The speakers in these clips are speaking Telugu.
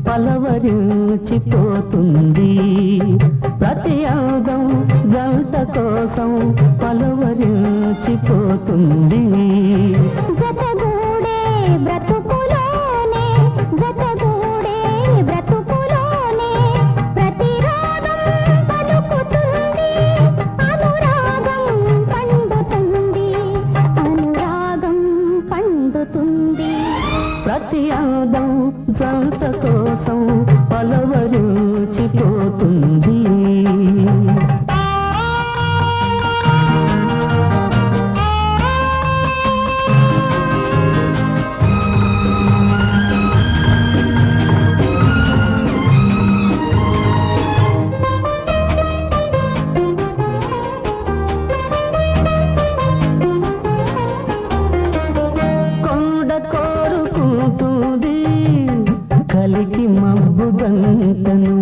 పలవరించిపోతుంది ప్రతి అందం జంట కోసం పలవరించిపోతుంది జతగూడే బ్రతుకులోనే జతగూడే బ్రతుకులోనే ప్రతిరాగం పలుకుతుంది అనురాగం పండుతుంది అనురాగం పండుతుంది ప్రతి అందం జంట కోసం పలవరించిపోతుంది కొండ కోరుకుంటుంది కలికి మబ్బు గంటను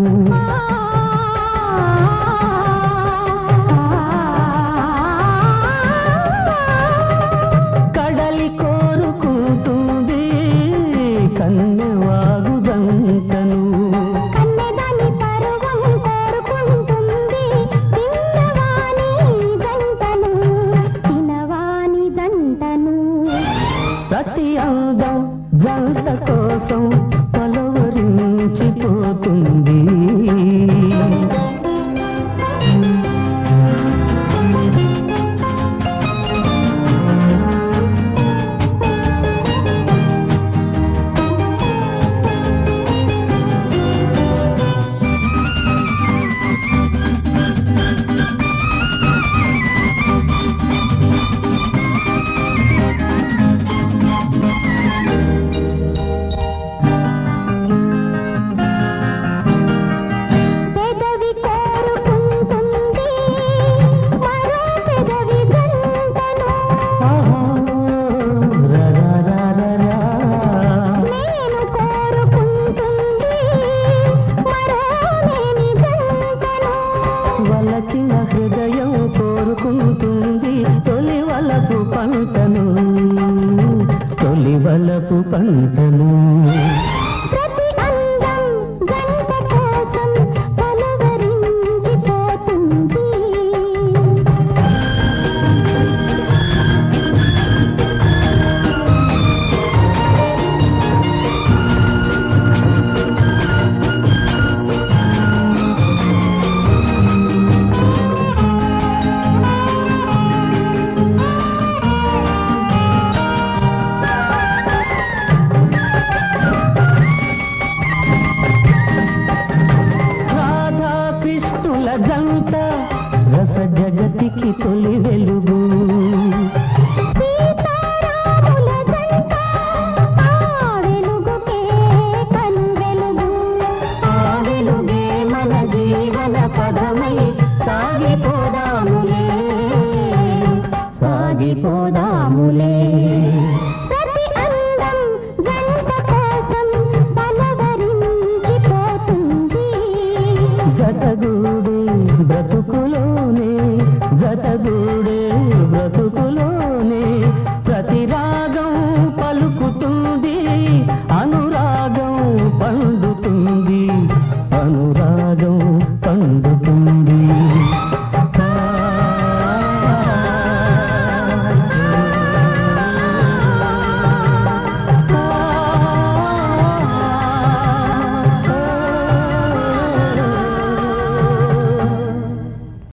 కడలి కోరుకుంటుంది కన్నెవాగు గంటను కన్నెదాని పరువం కోరుకుంటుంది చిన్నవాని జంటను చిన్నవాని జంటను ప్రతి అందం జంట కోసం పలవరించిపోతుంది పెదవి కోరుకుంటుంది మరో పెదవి జంటను ఆహా, రరరరరా. నేను కోరుకుంటుంది మరో నేని జంటను వలచిన హృదయం కోరుకుంటుంది తొలి వలపు పంటను తొలి వలపు పంటను ప్రతి అందం జంట కోసం పలవరించిపోతుంది రాధా కృష్ణుల జంట రస జగతికి తొలి వెలుగు సీతారాముల జంట ఆ వెలుగుకే కను వెలుగు ఆ వెలుగే మన జీవన పదమై సాగిపోదాములే సాగిపోదాములే ప్రతి అందం జంట కోసం పలవరించిపోతుంది జతగూడి బ్రతు